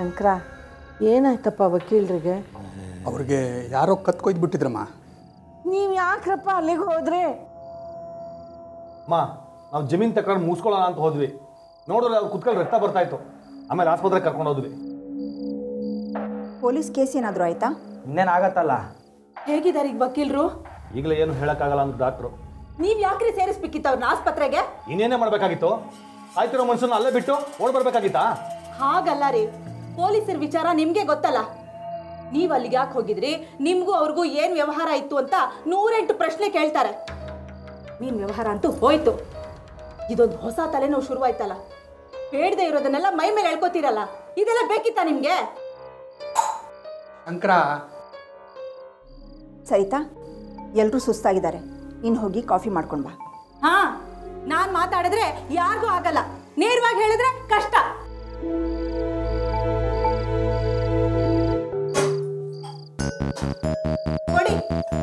ಶಂಕರ ಏನಾಯ್ತಪ್ಪ ವಕೀಲರಿಗೆ ಅವ್ರಿಗೆ ಯಾರೋ ಕತ್ಕೊಯ್ದು ಬಿಟ್ಟಿದ್ರಮ್ಮ ನೀವು ಯಾಕ್ರಪ್ಪ ಅಲ್ಲಿಗೆ ಹೋದ್ರೆ ಅಮ್ಮ ನಾವು ಜಮೀನ್ ತಕೊಂಡು ಮುಗಿಸ್ಕೊಳ್ಳೋಣ ಅಂತ ಹೋದ್ವಿ ನೋಡಿದ್ರೆ ಅವ್ರು ಕುತ್ಕೊಂಡು ರಕ್ತ ಬರ್ತಾ ಇತ್ತು ಆಮೇಲೆ ಆಸ್ಪತ್ರೆಗೆ ಕರ್ಕೊಂಡು ಹೋದ್ವಿ ಪೊಲೀಸ್ ಕೇಸ್ ಏನಾದರೂ ಆಯಿತಾ ಇನ್ನೇನು ಆಗತ್ತಲ್ಲ ಹೇಗಿದ್ದಾರೆ ಈಗ ವಕೀಲರು ಈಗಲೇ ಏನು ಹೇಳೋಕ್ಕಾಗಲ್ಲ ಅಂತ ಡಾಕ್ಟ್ರು ನೀವ್ ಯಾಕ್ರಿ ಸೇರಿಸ್ಬೇಕಿತ್ತು ಅವ್ರನ್ನ ಆಸ್ಪತ್ರೆಗೆ ಇನ್ನೇನೇ ಮಾಡಬೇಕಾಗಿತ್ತು ಆಯ್ತಿರೋ ಮನುಷ್ಯನ ಅಲ್ಲೇ ಬಿಟ್ಟು ಓಡ್ ಬರ್ಬೇಕಾಗಿತ್ತಾ ಹಾಗಲ್ಲ ರೀ ಪೊಲೀಸರ ವಿಚಾರ ನಿಮ್ಗೆ ಗೊತ್ತಲ್ಲ ನೀವ್ ಅಲ್ಲಿಗೆ ಯಾಕೆ ಹೋಗಿದ್ರಿ ನಿಮ್ಗೂ ಅವ್ರಿಗೂ ಏನ್ ವ್ಯವಹಾರ ಇತ್ತು ಅಂತ ನೂರೆಂಟು ಪ್ರಶ್ನೆ ಕೇಳ್ತಾರೆ ನೀನ್ ವ್ಯವಹಾರ ಅಂತೂ ಹೋಯ್ತು ಇದೊಂದು ಹೊಸ ತಲೆನೋವು ಶುರುವಾಯ್ತಲ್ಲ ಬೇಡದೆ ಇರೋದನ್ನೆಲ್ಲ ಮೈ ಮೇಲೆ ಹೇಳ್ಕೊತೀರಲ್ಲ ಇದೆಲ್ಲ ಬೇಕಿತ್ತಾ ನಿಮ್ಗೆ ಶಂಕರ ಸರಿತಾ ಎಲ್ಲರೂ ಸುಸ್ತಾಗಿದ್ದಾರೆ ಇನ್ನು ಹೋಗಿ ಕಾಫಿ ಮಾಡ್ಕೊಂಡು ಬಾ ಹಾ ನಾನ್ ಮಾತಾಡಿದ್ರೆ ಯಾರಿಗೂ ಆಗಲ್ಲ ನೇರವಾಗಿ ಹೇಳಿದ್ರೆ ಕಷ್ಟ ಕೊಡಿ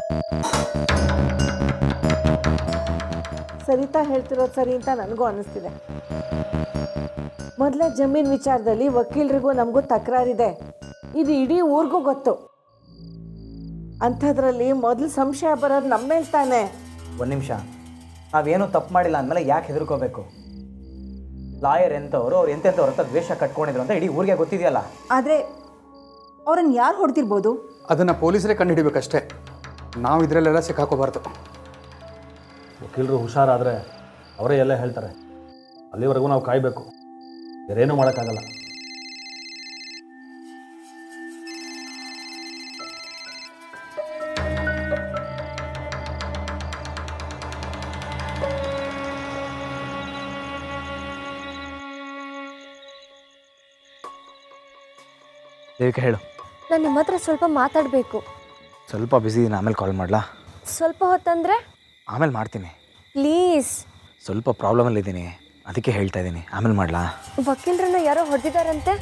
ಸರಿತಾ ಹೇಳ್ತಿರೋದು ಸರಿ ಅಂತ ನನಗೂ ಅನ್ನಿಸ್ತಿದೆ ಮೊದಲೇ ಜಮೀನ್ ವಿಚಾರದಲ್ಲಿ ವಕೀಲರಿಗೂ ನಮಗೂ ತಕರಾರಿದೆ ಇದು ಇಡೀ ಊರಿಗೂ ಗೊತ್ತು ಅಂಥದ್ರಲ್ಲಿ ಮೊದಲು ಸಂಶಯ ಬರೋದು ನಮ್ಮ ಮೇಲೆ ತಾನೆ ಒಂದು ನಿಮಿಷ ನಾವೇನು ತಪ್ಪು ಮಾಡಿಲ್ಲ ಅಂದಮೇಲೆ ಯಾಕೆ ಹೆದರ್ಕೋಬೇಕು ಲಾಯರ್ ಎಂಥವ್ರು ಅವ್ರು ಎಂತೆಂಥವ್ರ ಹತ್ರ ದ್ವೇಷ ಕಟ್ಕೊಂಡಿದ್ರು ಅಂತ ಇಡೀ ಊರಿಗೆ ಗೊತ್ತಿದೆಯಲ್ಲ ಆದರೆ ಅವ್ರನ್ನ ಯಾರು ಹೊಡೆದಿರ್ಬೋದು ಅದನ್ನು ಪೊಲೀಸರೇ ಕಂಡುಹಿಡಿಬೇಕಷ್ಟೇ ನಾವು ಇದರಲ್ಲೆಲ್ಲ ಸಿಕ್ಕಾಕೋಬಾರ್ದು ವಕೀಲರು ಹುಷಾರಾದರೆ ಅವರೇ ಎಲ್ಲ ಹೇಳ್ತಾರೆ ಅಲ್ಲಿವರೆಗೂ ನಾವು ಕಾಯಬೇಕು ಬೇರೇನೂ ಮಾಡೋಕ್ಕಾಗಲ್ಲ ದೇವಿಕೆ ಹೇಳು ನಾನು ನಿಮ್ಮ ಹತ್ರ ಸ್ವಲ್ಪ ಮಾತಾಡಬೇಕು ಸ್ವಲ್ಪ ಬ್ಯುಸಿ ಇದೀನಿ ಆಮೇಲೆ ಕಾಲ್ ಮಾಡಲಾ ಸ್ವಲ್ಪ ಹೊತ್ತಂದರೆ ಆಮೇಲೆ ಮಾಡ್ತೀನಿ ಪ್ಲೀಸ್ ಸ್ವಲ್ಪ ಪ್ರಾಬ್ಲಮಲ್ಲಿದ್ದೀನಿ ಅದಕ್ಕೆ ಹೇಳ್ತಾ ಇದ್ದೀನಿ ಆಮೇಲೆ ಮಾಡಲಾ ವಕೀಲರನ್ನ ಯಾರೋ ಹೊಡೆದಿದ್ದಾರಂತೆ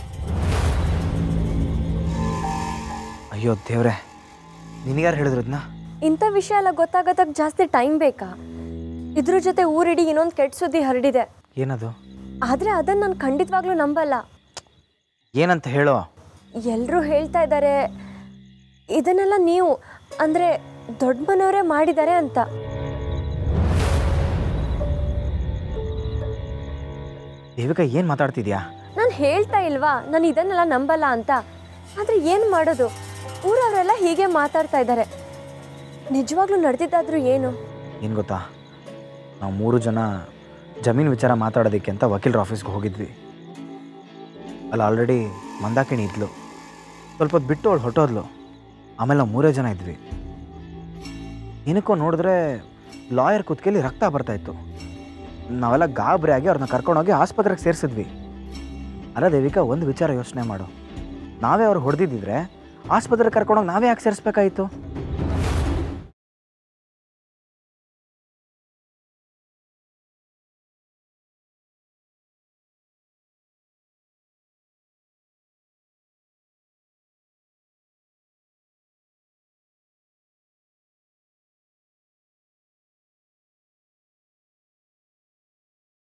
ಅಯ್ಯೋ ದೇವ್ರೆ ನಿನಗ್ಯಾರು ಹೇಳಿದ್ರು ಅದನ್ನ ಇಂಥ ವಿಷಯ ಎಲ್ಲ ಗೊತ್ತಾಗೋದಕ್ಕೆ ಜಾಸ್ತಿ ಟೈಮ್ ಬೇಕಾ ಇದ್ರ ಜೊತೆ ಊರಿಡಿ ಇನ್ನೊಂದು ಕೆಟ್ಟ ಸುದ್ದಿ ಹರಡಿದೆ ಏನದು ಆದರೆ ಅದನ್ನು ನಾನು ಖಂಡಿತವಾಗ್ಲೂ ನಂಬಲ್ಲ ಏನಂತ ಹೇಳೋ ಎಲ್ಲರೂ ಹೇಳ್ತಾ ಇದ್ದಾರೆ ಇದನ್ನೆಲ್ಲ ನೀವು ಅಂದರೆ ದೊಡ್ಡ ಮನೆಯವರೇ ಮಾಡಿದ್ದಾರೆ ಅಂತ ದೇವಿಕಾ ಏನು ಮಾತಾಡ್ತಿದ್ಯಾ ನಾನು ಹೇಳ್ತಾ ಇಲ್ವಾ ನಾನು ಇದನ್ನೆಲ್ಲ ನಂಬಲ್ಲ ಅಂತ ಆದರೆ ಏನು ಮಾಡೋದು ಊರವರೆಲ್ಲ ಹೀಗೆ ಮಾತಾಡ್ತಾ ಇದ್ದಾರೆ ನಿಜವಾಗ್ಲೂ ನಡೆದಿದ್ದಾದ್ರೂ ಏನು ಏನು ಗೊತ್ತಾ ನಾವು ಮೂರು ಜನ ಜಮೀನು ವಿಚಾರ ಮಾತಾಡೋದಕ್ಕೆ ಅಂತ ವಕೀಲರ ಆಫೀಸ್ಗೆ ಹೋಗಿದ್ವಿ ಅಲ್ಲಿ ಆಲ್ರೆಡಿ ಮಂದಾಕಿಣಿ ಇದ್ಲು ಸ್ವಲ್ಪ ಹೊತ್ತು ಬಿಟ್ಟು ಅವಳು ಹೊಟ್ಟೋದ್ಲು ಆಮೇಲೆ ನಾವು ಮೂರೇ ಜನ ಇದ್ವಿ ಏನಕ್ಕೋ ನೋಡಿದ್ರೆ ಲಾಯರ್ ಕುತ್ಕೆಲಿ ರಕ್ತ ಬರ್ತಾಯಿತ್ತು ನಾವೆಲ್ಲ ಗಾಬರಿ ಆಗಿ ಅವ್ರನ್ನ ಕರ್ಕೊಂಡೋಗಿ ಆಸ್ಪತ್ರೆಗೆ ಸೇರಿಸಿದ್ವಿ ಅಲ್ಲ ದೇವಿಕಾ ಒಂದು ವಿಚಾರ ಯೋಚನೆ ಮಾಡು ನಾವೇ ಅವ್ರು ಹೊಡೆದಿದ್ದಿದ್ರೆ ಆಸ್ಪತ್ರೆಗೆ ಕರ್ಕೊಂಡೋಗಿ ನಾವೇ ಯಾಕೆ ಸೇರಿಸ್ಬೇಕಾಯಿತು